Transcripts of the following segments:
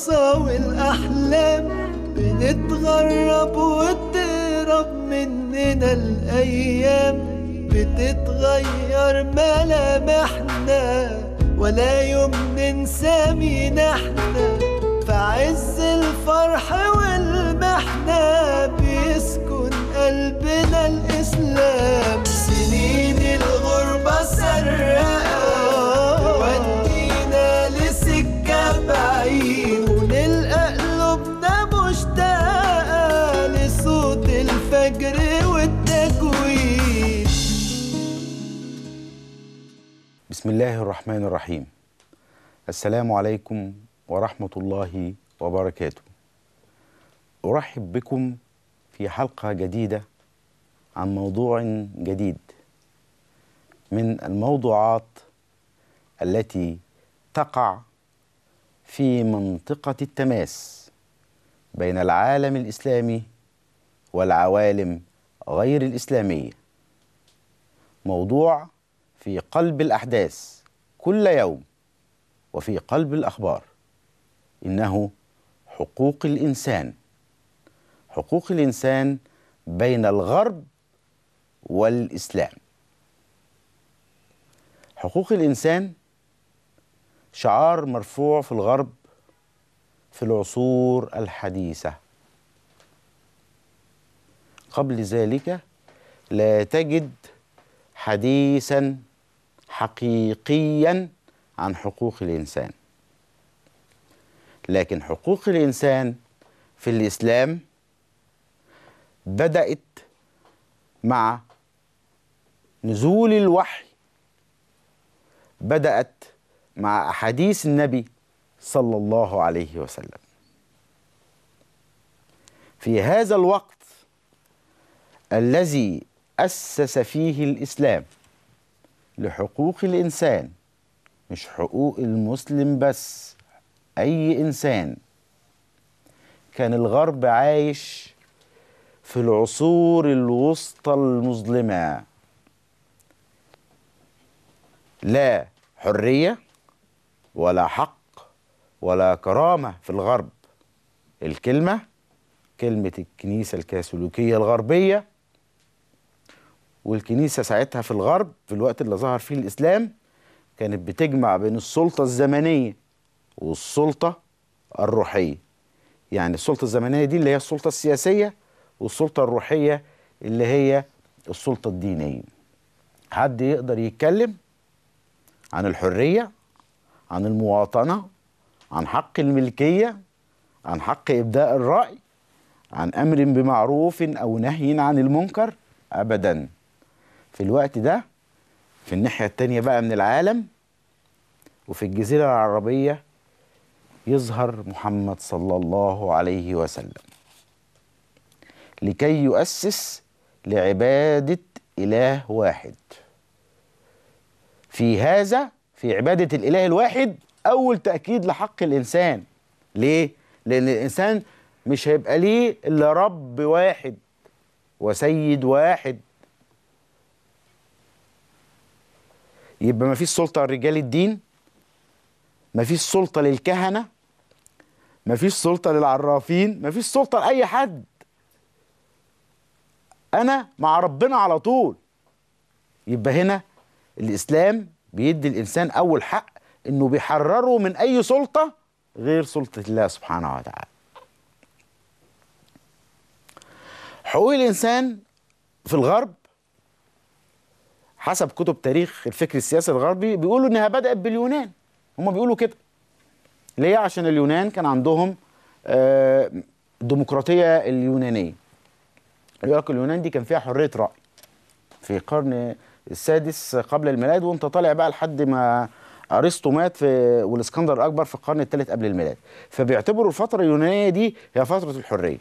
الأقصى والأحلام بنتغرب وتهرب مننا الأيام بتتغير ملامحنا ولا يوم ننسى مين احنا في عز الفرح والمحنة بيسكن قلبنا الإسلام سنين الغربة سرقة تودينا لسكة بعيد ونلقى قلوبنا مشتاقة لصوت الفجر والتجويد بسم الله الرحمن الرحيم السلام عليكم ورحمة الله وبركاته أرحب بكم في حلقة جديدة عن موضوع جديد من الموضوعات التي تقع في منطقة التماس بين العالم الإسلامي والعوالم غير الإسلامية موضوع في قلب الأحداث كل يوم وفي قلب الأخبار إنه حقوق الإنسان حقوق الإنسان بين الغرب والإسلام حقوق الإنسان شعار مرفوع في الغرب في العصور الحديثة قبل ذلك لا تجد حديثا حقيقيا عن حقوق الإنسان لكن حقوق الإنسان في الإسلام بدأت مع نزول الوحي بدأت مع أحاديث النبي صلى الله عليه وسلم في هذا الوقت الذي أسس فيه الإسلام لحقوق الإنسان مش حقوق المسلم بس أي إنسان كان الغرب عايش في العصور الوسطى المظلمة لا حرية ولا حق ولا كرامة في الغرب الكلمة كلمة الكنيسة الكاثوليكية الغربية والكنيسة ساعتها في الغرب في الوقت اللي ظهر فيه الإسلام كانت بتجمع بين السلطة الزمنية والسلطة الروحية يعني السلطة الزمنية دي اللي هي السلطة السياسية والسلطة الروحية اللي هي السلطة الدينية حد يقدر يتكلم عن الحرية عن المواطنة عن حق الملكية عن حق إبداء الرأي عن أمر بمعروف أو نهي عن المنكر أبدا في الوقت ده في الناحية التانية بقى من العالم وفي الجزيرة العربية يظهر محمد صلى الله عليه وسلم لكي يؤسس لعبادة إله واحد في هذا في عبادة الإله الواحد أول تأكيد لحق الإنسان ليه؟ لأن الإنسان مش هيبقى ليه إلا رب واحد وسيد واحد يبقى ما فيش سلطة لرجال الدين ما فيش سلطة للكهنة ما فيش سلطة للعرافين ما فيش سلطة لأي حد أنا مع ربنا على طول يبقى هنا الإسلام بيدي الإنسان أول حق إنه بيحرره من أي سلطة غير سلطة الله سبحانه وتعالى حقوق الإنسان في الغرب حسب كتب تاريخ الفكر السياسي الغربي بيقولوا انها بدات باليونان هم بيقولوا كده ليه عشان اليونان كان عندهم آه، الديمقراطيه اليونانيه يقول لك اليونان دي كان فيها حريه راي في القرن السادس قبل الميلاد وانت طالع بقى لحد ما ارسطو مات في والاسكندر الاكبر في القرن الثالث قبل الميلاد فبيعتبروا الفتره اليونانيه دي هي فتره الحريه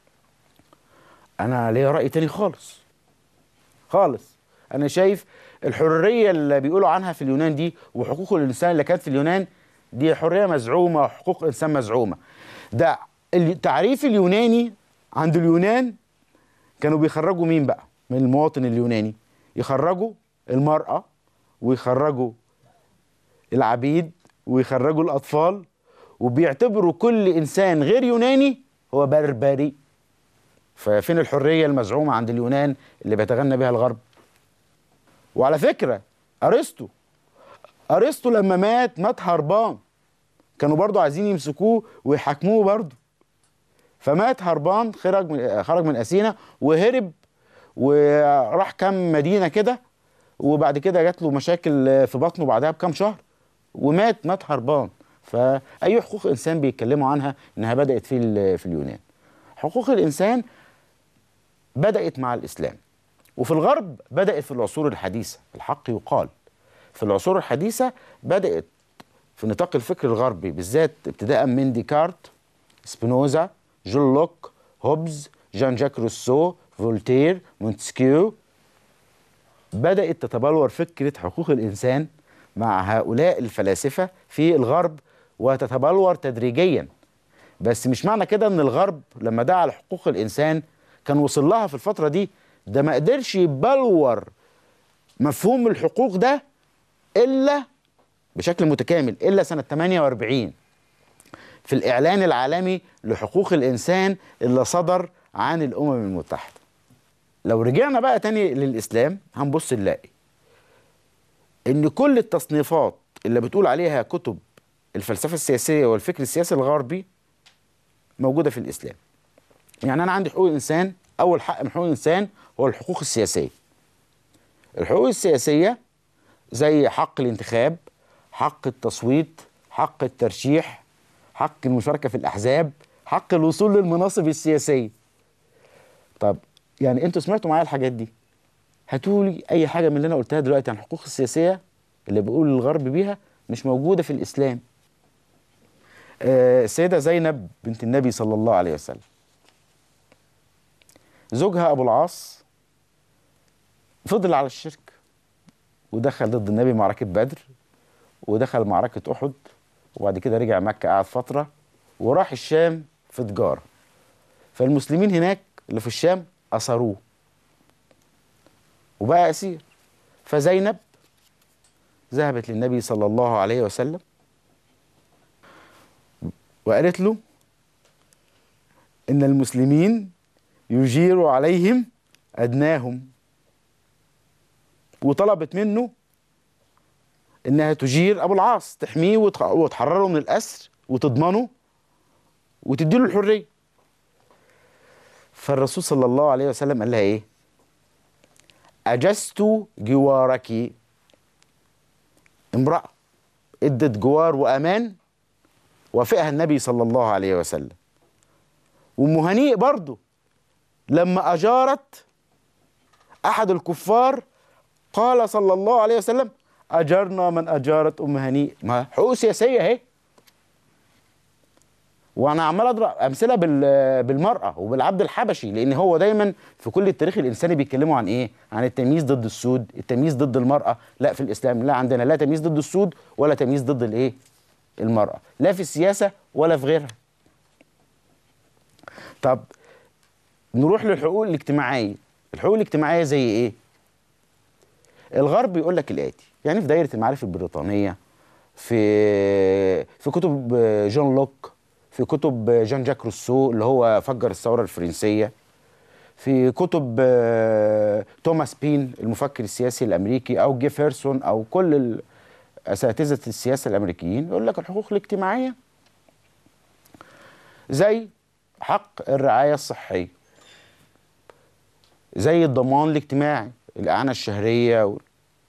انا ليا راي تاني خالص خالص انا شايف الحريه اللي بيقولوا عنها في اليونان دي وحقوق الانسان اللي كانت في اليونان دي حريه مزعومه وحقوق انسان مزعومه ده التعريف اليوناني عند اليونان كانوا بيخرجوا مين بقى من المواطن اليوناني يخرجوا المراه ويخرجوا العبيد ويخرجوا الاطفال وبيعتبروا كل انسان غير يوناني هو بربري ففين الحريه المزعومه عند اليونان اللي بيتغنى بها الغرب وعلى فكره ارسطو ارسطو لما مات مات هربان كانوا برضو عايزين يمسكوه ويحاكموه برضو فمات هربان خرج من خرج من اثينا وهرب وراح كام مدينه كده وبعد كده جات له مشاكل في بطنه بعدها بكام شهر ومات مات هربان فاي حقوق انسان بيتكلموا عنها انها بدات في ال- في اليونان حقوق الانسان بدات مع الاسلام وفي الغرب بدات في العصور الحديثه الحق يقال في العصور الحديثه بدات في نطاق الفكر الغربي بالذات ابتداء من ديكارت سبينوزا جون لوك هوبز جان جاك روسو فولتير مونتسكيو بدأت تتبلور فكرة حقوق الإنسان مع هؤلاء الفلاسفة في الغرب وتتبلور تدريجيا بس مش معنى كده ان الغرب لما دعا لحقوق الإنسان كان وصل لها في الفترة دي ده ما قدرش يبلور مفهوم الحقوق ده إلا بشكل متكامل إلا سنة 48 في الإعلان العالمي لحقوق الإنسان اللي صدر عن الأمم المتحدة لو رجعنا بقى تاني للإسلام هنبص نلاقي إن كل التصنيفات اللي بتقول عليها كتب الفلسفة السياسية والفكر السياسي الغربي موجودة في الإسلام يعني أنا عندي حقوق الإنسان أول حق من حقوق الإنسان هو الحقوق السياسية الحقوق السياسية زي حق الانتخاب حق التصويت حق الترشيح حق المشاركة في الأحزاب حق الوصول للمناصب السياسية طب يعني انتوا سمعتوا معايا الحاجات دي هاتوا لي اي حاجه من اللي انا قلتها دلوقتي عن الحقوق السياسيه اللي بيقول الغرب بيها مش موجوده في الاسلام آه، السيده زينب بنت النبي صلى الله عليه وسلم زوجها ابو العاص فضل على الشرك ودخل ضد النبي معركه بدر ودخل معركه احد وبعد كده رجع مكه قعد فتره وراح الشام في تجاره فالمسلمين هناك اللي في الشام أسروه وبقى أسير فزينب ذهبت للنبي صلى الله عليه وسلم وقالت له إن المسلمين يجير عليهم أدناهم وطلبت منه إنها تجير أبو العاص تحميه وتخ- وتحرره من الأسر وتضمنه وتديله الحرية فالرسول صلى الله عليه وسلم قال لها ايه اجزت جوارك امراه ادت جوار وامان وافقها النبي صلى الله عليه وسلم وام هنيء برضه لما اجارت احد الكفار قال صلى الله عليه وسلم اجرنا من اجارت ام هنيء ما حقوق سياسيه اهي وانا عمال اضرب امثله بال- بالمراه وبالعبد الحبشي لان هو دايما في كل التاريخ الانساني بيتكلموا عن ايه؟ عن التمييز ضد السود، التمييز ضد المراه، لا في الاسلام لا عندنا لا تمييز ضد السود ولا تمييز ضد الايه؟ المراه، لا في السياسه ولا في غيرها. طب نروح للحقوق الاجتماعيه، الحقوق الاجتماعيه زي ايه؟ الغرب يقول لك الاتي، يعني في دايره المعارف البريطانيه في في كتب جون لوك في كتب جان جاك روسو اللي هو فجر الثوره الفرنسيه في كتب آه، توماس بين المفكر السياسي الامريكي او جيفرسون او كل ال- اساتذه السياسه الامريكيين يقول لك الحقوق الاجتماعيه زي حق الرعايه الصحيه زي الضمان الاجتماعي الاعانه الشهريه و...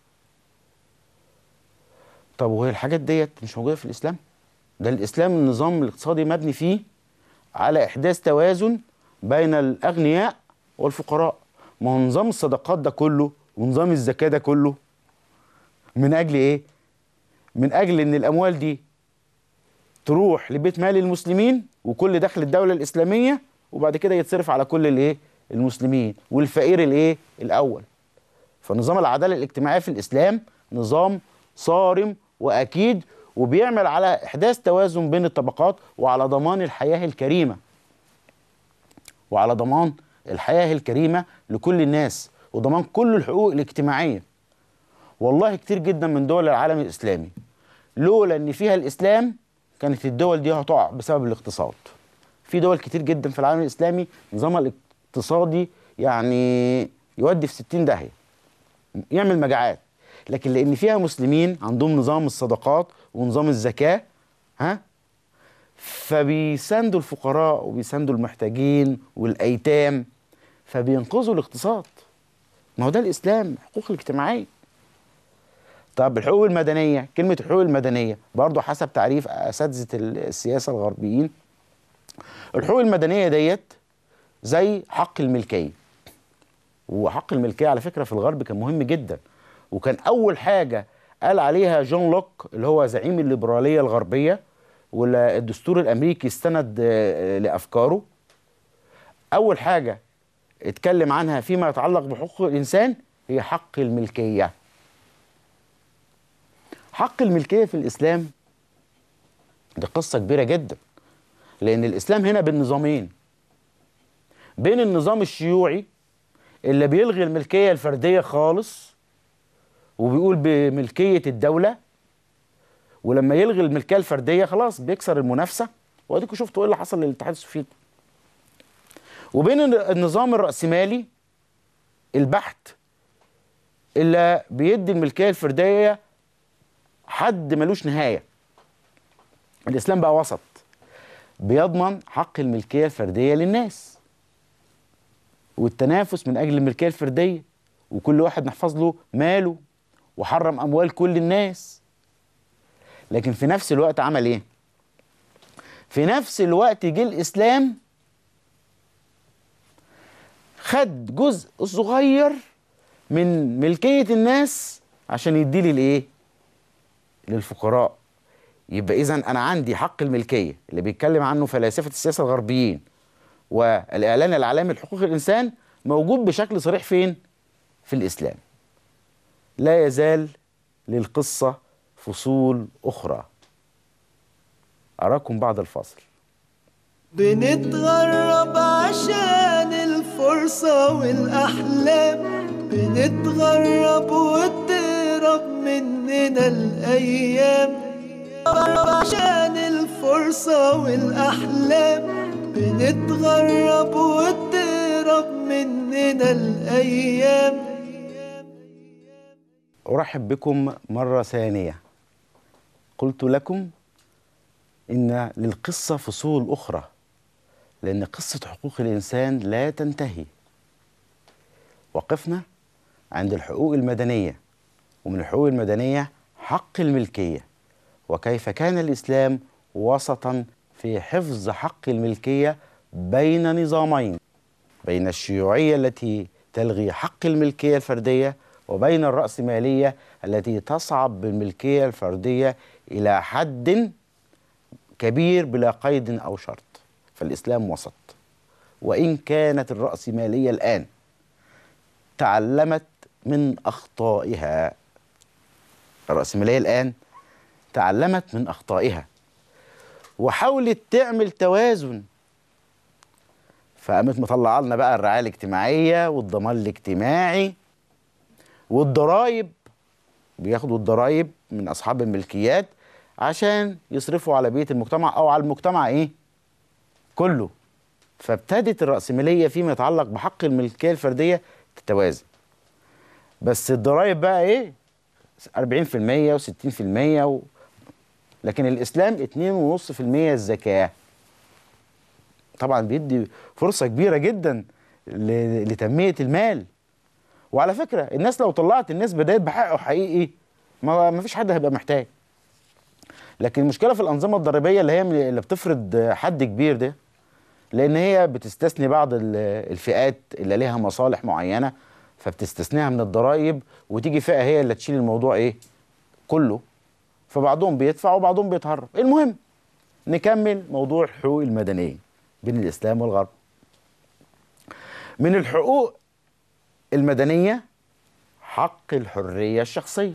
طب وهي الحاجات ديت مش موجوده في الاسلام ده الاسلام النظام الاقتصادي مبني فيه على احداث توازن بين الاغنياء والفقراء ما هو نظام الصدقات ده كله ونظام الزكاه ده كله من اجل ايه من اجل ان الاموال دي تروح لبيت مال المسلمين وكل دخل الدوله الاسلاميه وبعد كده يتصرف على كل الايه المسلمين والفقير الايه الاول فنظام العداله الاجتماعيه في الاسلام نظام صارم واكيد وبيعمل على احداث توازن بين الطبقات وعلى ضمان الحياه الكريمه وعلى ضمان الحياه الكريمه لكل الناس وضمان كل الحقوق الاجتماعيه والله كتير جدا من دول العالم الاسلامي لولا ان فيها الاسلام كانت الدول دي هتقع بسبب الاقتصاد في دول كتير جدا في العالم الاسلامي نظامها الاقتصادي يعني يودي في 60 داهيه يعمل مجاعات لكن لان فيها مسلمين عندهم نظام الصدقات ونظام الزكاه ها فبيساندوا الفقراء وبيساندوا المحتاجين والايتام فبينقذوا الاقتصاد ما هو ده الاسلام الحقوق الاجتماعيه طب الحقوق المدنيه كلمه الحقوق المدنيه برضه حسب تعريف اساتذه السياسه الغربيين الحقوق المدنيه ديت زي حق الملكيه وحق الملكيه على فكره في الغرب كان مهم جدا وكان اول حاجه قال عليها جون لوك اللي هو زعيم الليبراليه الغربيه والدستور الامريكي استند آه، لافكاره اول حاجه اتكلم عنها فيما يتعلق بحقوق الانسان هي حق الملكيه حق الملكيه في الاسلام دي قصه كبيره جدا لان الاسلام هنا بين نظامين بين النظام الشيوعي اللي بيلغي الملكيه الفرديه خالص وبيقول بملكيه الدوله ولما يلغي الملكيه الفرديه خلاص بيكسر المنافسه واديكم شفتوا ايه اللي حصل للاتحاد السوفيتي وبين النظام الرأسمالي البحت اللي بيدي الملكية الفردية حد ملوش نهاية الإسلام بقى وسط بيضمن حق الملكية الفردية للناس والتنافس من أجل الملكية الفردية وكل واحد نحفظ له ماله وحرم أموال كل الناس لكن في نفس الوقت عمل إيه؟ في نفس الوقت جه الإسلام خد جزء صغير من ملكية الناس عشان يديه للايه؟ للفقراء يبقى اذا انا عندي حق الملكيه اللي بيتكلم عنه فلاسفه السياسه الغربيين والاعلان العالمي لحقوق الانسان موجود بشكل صريح فين؟ في الاسلام. لا يزال للقصه فصول اخرى. اراكم بعد الفاصل. بنتغرب عشان الفرصة والأحلام بنتغرب وتهرب مننا الأيام عشان الفرصة والأحلام بنتغرب وتهرب مننا الأيام ارحب بكم مره ثانيه. قلت لكم ان للقصه فصول اخرى لأن قصة حقوق الإنسان لا تنتهي وقفنا عند الحقوق المدنية ومن الحقوق المدنية حق الملكية وكيف كان الإسلام وسطا في حفظ حق الملكية بين نظامين بين الشيوعية التي تلغي حق الملكية الفردية وبين الرأسمالية التي تصعب بالملكية الفردية إلى حد كبير بلا قيد أو شرط فالإسلام وسط وإن كانت الرأسمالية الآن تعلمت من أخطائها الرأسمالية الآن تعلمت من أخطائها وحاولت تعمل توازن فقامت مطلعه لنا بقى الرعايه الاجتماعيه والضمان الاجتماعي والضرايب بياخدوا الضرايب من اصحاب الملكيات عشان يصرفوا على بيت المجتمع او على المجتمع ايه كله فابتدت الرأسمالية فيما يتعلق بحق الملكية الفردية تتوازن بس الضرايب بقى ايه 40% و60% و... لكن الإسلام 2.5% الزكاة طبعا بيدي فرصة كبيرة جدا ل... لتنمية المال وعلى فكرة الناس لو طلعت النسبة ديت بحقه حقيقي ما ما فيش حد هيبقى محتاج لكن المشكلة في الأنظمة الضريبية اللي هي اللي بتفرض حد كبير ده لان هي بتستثني بعض ال- الفئات اللي ليها مصالح معينه فبتستثنيها من الضرائب وتيجي فئه هي اللي تشيل الموضوع ايه كله فبعضهم بيدفع وبعضهم بيتهرب المهم نكمل موضوع الحقوق المدنيه بين الاسلام والغرب من الحقوق المدنيه حق الحريه الشخصيه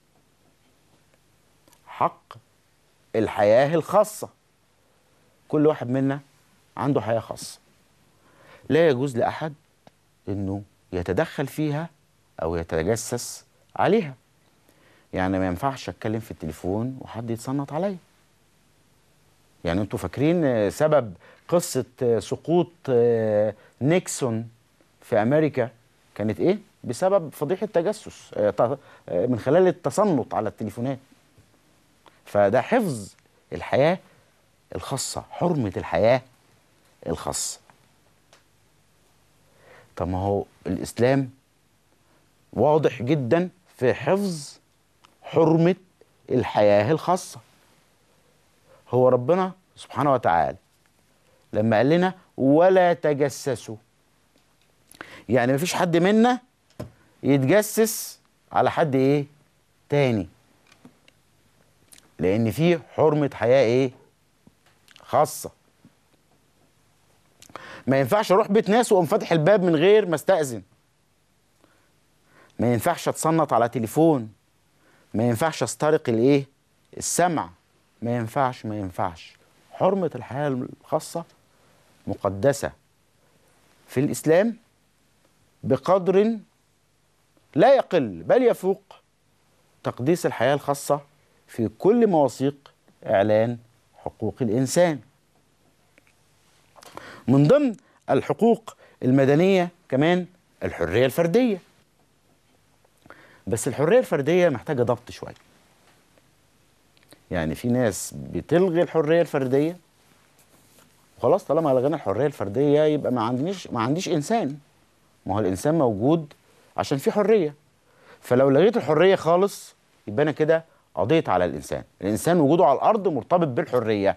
حق الحياه الخاصه كل واحد منا عنده حياة خاصة لا يجوز لأحد أنه يتدخل فيها أو يتجسس عليها يعني ما ينفعش أتكلم في التليفون وحد يتصنت عليا يعني انتوا فاكرين آه، سبب قصة آه، سقوط آه، نيكسون في أمريكا كانت إيه؟ بسبب فضيحة تجسس آه، ت- آه، من خلال التسلط على التليفونات فده حفظ الحياة الخاصة حرمة الحياة الخاصة طب ما هو الإسلام واضح جدا في حفظ حرمة الحياة الخاصة هو ربنا سبحانه وتعالى لما قال لنا ولا تجسسوا يعني مفيش حد منا يتجسس على حد ايه تاني لان في حرمة حياة ايه خاصة ما ينفعش اروح بيت ناس واقوم فاتح الباب من غير ما استأذن ما ينفعش اتصنت على تليفون ما ينفعش استرق الايه السمع ما ينفعش ما ينفعش حرمة الحياة الخاصة مقدسة في الإسلام بقدر لا يقل بل يفوق تقديس الحياة الخاصة في كل مواثيق إعلان حقوق الإنسان من ضمن الحقوق المدنية كمان الحرية الفردية بس الحرية الفردية محتاجة ضبط شوية يعني في ناس بتلغي الحرية الفردية خلاص طالما لغينا الحرية الفردية يبقى ما عنديش ما عنديش إنسان ما هو الإنسان موجود عشان في حرية فلو لغيت الحرية خالص يبقى أنا كده قضيت على الإنسان الإنسان وجوده على الأرض مرتبط بالحرية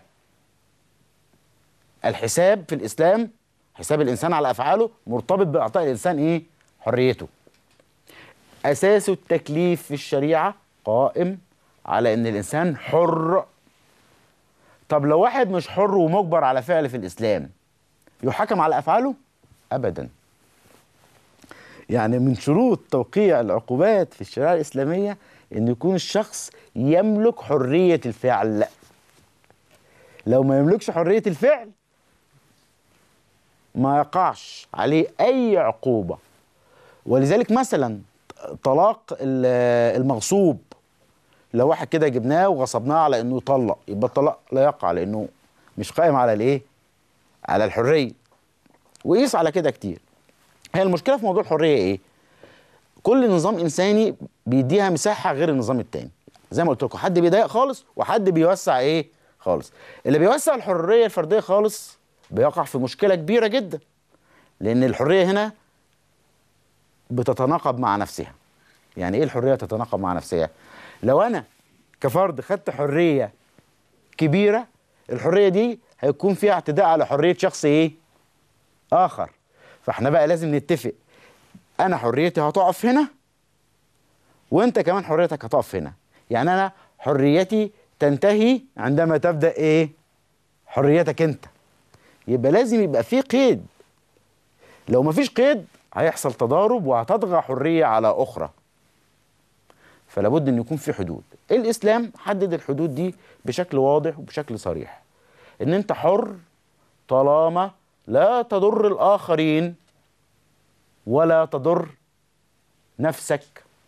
الحساب في الإسلام حساب الإنسان على أفعاله مرتبط بإعطاء الإنسان إيه حريته أساس التكليف في الشريعة قائم على إن الإنسان حر طب لو واحد مش حر ومجبر على فعل في الإسلام يحكم على أفعاله؟ أبدا يعني من شروط توقيع العقوبات في الشريعة الإسلامية إن يكون الشخص يملك حرية الفعل لو ما يملكش حرية الفعل ما يقعش عليه أي عقوبة ولذلك مثلا طلاق ال- المغصوب لو واحد كده جبناه وغصبناه على انه يطلق يبقى الطلاق لا يقع لانه مش قائم على الايه على الحريه وقيس على كده كتير هي المشكله في موضوع الحريه ايه كل نظام انساني بيديها مساحه غير النظام التاني زي ما قلت لكم حد بيضايق خالص وحد بيوسع ايه خالص اللي بيوسع الحريه الفرديه خالص بيقع في مشكله كبيره جدا لان الحريه هنا بتتناقض مع نفسها يعني ايه الحريه تتناقض مع نفسها لو انا كفرد خدت حريه كبيره الحريه دي هيكون فيها اعتداء على حريه شخص ايه اخر فاحنا بقى لازم نتفق انا حريتي هتقف هنا وانت كمان حريتك هتقف هنا يعني انا حريتي تنتهي عندما تبدا ايه حريتك انت يبقى لازم يبقى في قيد لو مفيش قيد هيحصل تضارب وهتطغى حريه على اخرى فلا بد ان يكون في حدود الاسلام حدد الحدود دي بشكل واضح وبشكل صريح ان انت حر طالما لا تضر الاخرين ولا تضر نفسك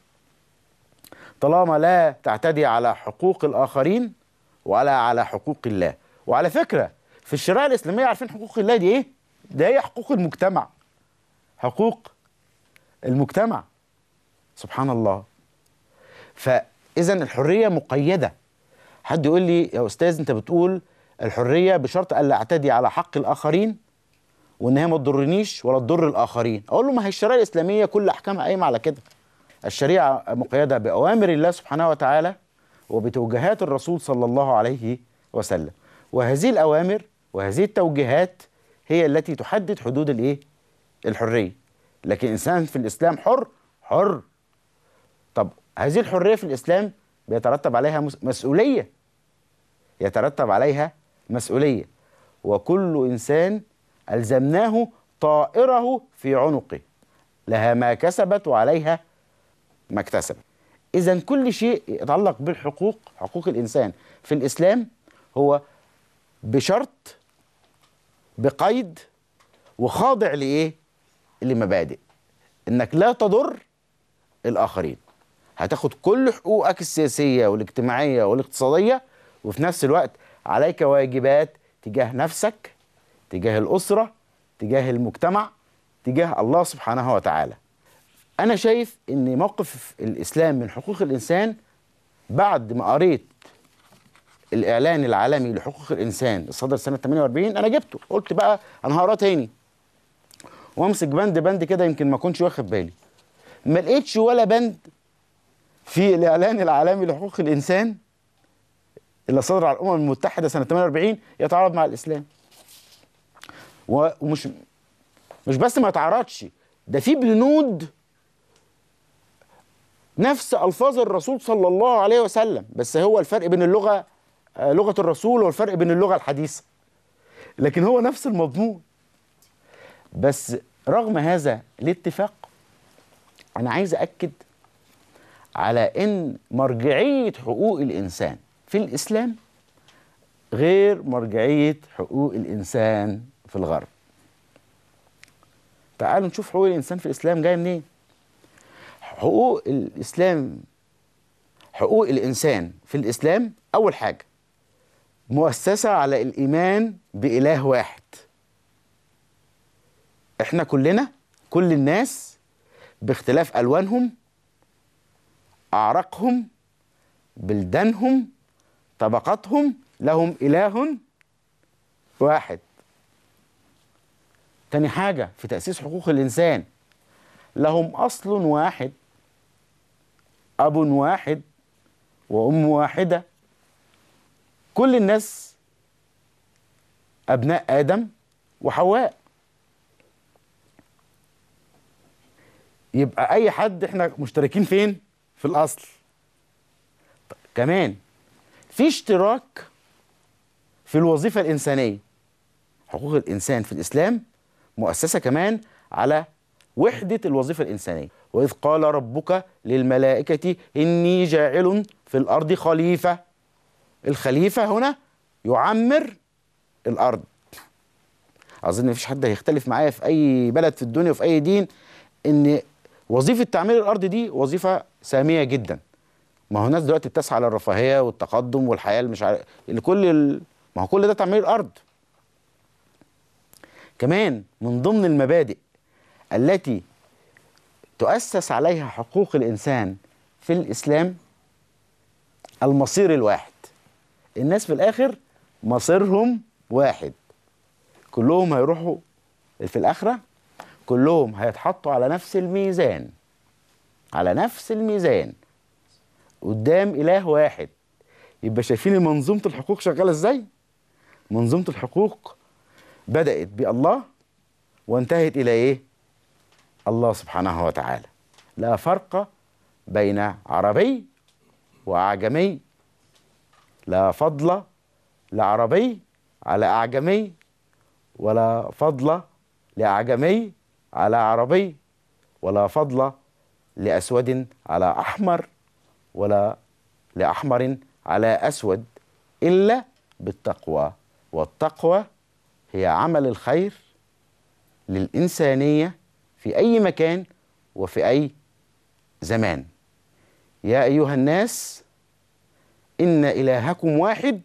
طالما لا تعتدي على حقوق الاخرين ولا على حقوق الله وعلى فكره في الشريعه الاسلاميه عارفين حقوق الله دي ايه ده هي حقوق المجتمع حقوق المجتمع سبحان الله فاذا الحريه مقيده حد يقول لي يا استاذ انت بتقول الحريه بشرط الا اعتدي على حق الاخرين وان هي ما تضرنيش ولا تضر الاخرين اقول له ما هي الشريعه الاسلاميه كل احكامها قايمه على كده الشريعه مقيده باوامر الله سبحانه وتعالى وبتوجيهات الرسول صلى الله عليه وسلم وهذه الاوامر وهذه التوجيهات هي التي تحدد حدود الايه الحريه لكن الانسان في الاسلام حر حر طب هذه الحريه في الاسلام بيترتب عليها مس- مسؤوليه يترتب عليها مسؤوليه وكل انسان الزمناه طائره في عنقه لها ما كسبت وعليها ما اكتسب اذا كل شيء يتعلق بالحقوق حقوق الانسان في الاسلام هو بشرط بقيد وخاضع لايه لمبادئ انك لا تضر الاخرين هتاخد كل حقوقك السياسيه والاجتماعيه والاقتصاديه وفي نفس الوقت عليك واجبات تجاه نفسك تجاه الأسرة تجاه المجتمع تجاه الله سبحانه وتعالى أنا شايف أن موقف الإسلام من حقوق الإنسان بعد ما قريت الإعلان العالمي لحقوق الإنسان الصدر سنة 48 أنا جبته قلت بقى أنا هقراه تاني وامسك بند بند كده يمكن ما كنتش واخد بالي ما لقيتش ولا بند في الإعلان العالمي لحقوق الإنسان اللي صدر على الأمم المتحدة سنة 48 يتعارض مع الإسلام و- ومش مش بس ما يتعارضش ده في بنود نفس الفاظ الرسول صلى الله عليه وسلم بس هو الفرق بين اللغه آه، لغه الرسول والفرق بين اللغه الحديثه لكن هو نفس المضمون بس رغم هذا الاتفاق انا عايز اكد على ان مرجعيه حقوق الانسان في الاسلام غير مرجعيه حقوق الانسان في الغرب تعالوا نشوف حقوق الانسان في الاسلام جايه منين حقوق الاسلام حقوق الانسان في الاسلام اول حاجه مؤسسه على الايمان باله واحد احنا كلنا كل الناس باختلاف الوانهم اعراقهم بلدانهم طبقاتهم لهم اله واحد تاني حاجه في تاسيس حقوق الانسان لهم اصل واحد اب واحد وام واحده كل الناس ابناء ادم وحواء يبقى اي حد احنا مشتركين فين في الاصل ط- كمان في اشتراك في الوظيفه الانسانيه حقوق الانسان في الاسلام مؤسسه كمان على وحده الوظيفه الانسانيه واذ قال ربك للملائكه اني جاعل في الارض خليفه الخليفه هنا يعمر الارض اظن مفيش حد هيختلف معايا في اي بلد في الدنيا وفي اي دين ان وظيفه تعمير الارض دي وظيفه ساميه جدا ما هو الناس دلوقتي بتسعى للرفاهيه والتقدم والحياه اللي مش عارف اللي كل ال... ما هو كل ده تعمير الارض كمان من ضمن المبادئ التي تؤسس عليها حقوق الانسان في الاسلام المصير الواحد الناس في الاخر مصيرهم واحد كلهم هيروحوا في الاخره كلهم هيتحطوا على نفس الميزان على نفس الميزان قدام اله واحد يبقى شايفين منظومه الحقوق شغاله ازاي منظومه الحقوق بدات بالله وانتهت الى ايه الله سبحانه وتعالى لا فرق بين عربي واعجمي لا فضل لعربي على اعجمي ولا فضل لاعجمي على عربي ولا فضل لاسود على احمر ولا لاحمر على اسود الا بالتقوى والتقوى هي عمل الخير للانسانيه في اي مكان وفي اي زمان يا ايها الناس ان الهكم واحد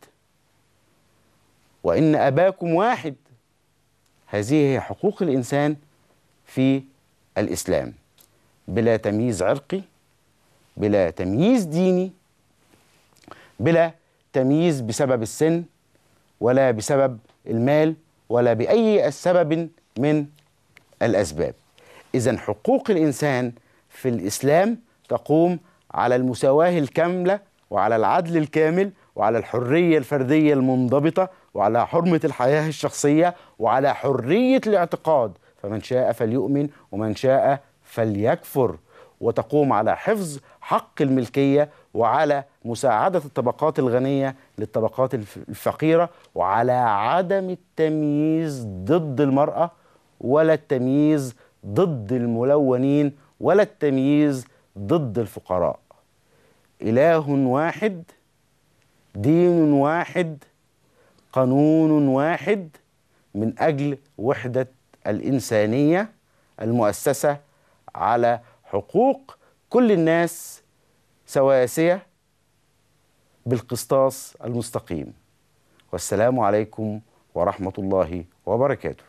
وان اباكم واحد هذه هي حقوق الانسان في الاسلام بلا تمييز عرقي بلا تمييز ديني بلا تمييز بسبب السن ولا بسبب المال ولا باي سبب من الاسباب اذا حقوق الانسان في الاسلام تقوم على المساواه الكامله وعلى العدل الكامل وعلى الحريه الفرديه المنضبطه وعلى حرمه الحياه الشخصيه وعلى حريه الاعتقاد فمن شاء فليؤمن ومن شاء فليكفر وتقوم على حفظ حق الملكيه وعلى مساعده الطبقات الغنيه للطبقات الف- الفقيره وعلى عدم التمييز ضد المراه ولا التمييز ضد الملونين ولا التمييز ضد الفقراء اله واحد دين واحد قانون واحد من اجل وحده الانسانيه المؤسسه على حقوق كل الناس سواسيه بالقسطاس المستقيم والسلام عليكم ورحمة الله وبركاته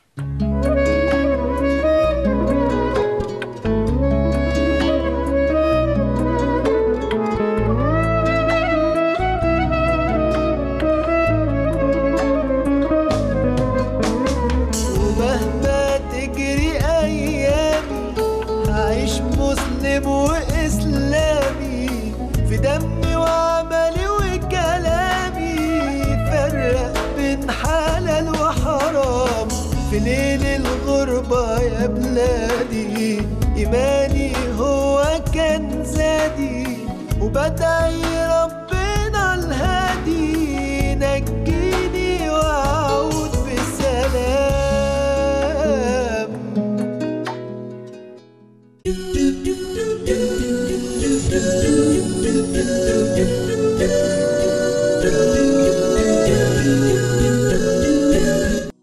ومهما تجري ايامي هعيش مسلم واسلامي في دمي وعملي وكلامي فرق بين حلال وحرام في ليل الغربة يا بلادي إيماني هو كان زادي وبدعي ربنا الهادي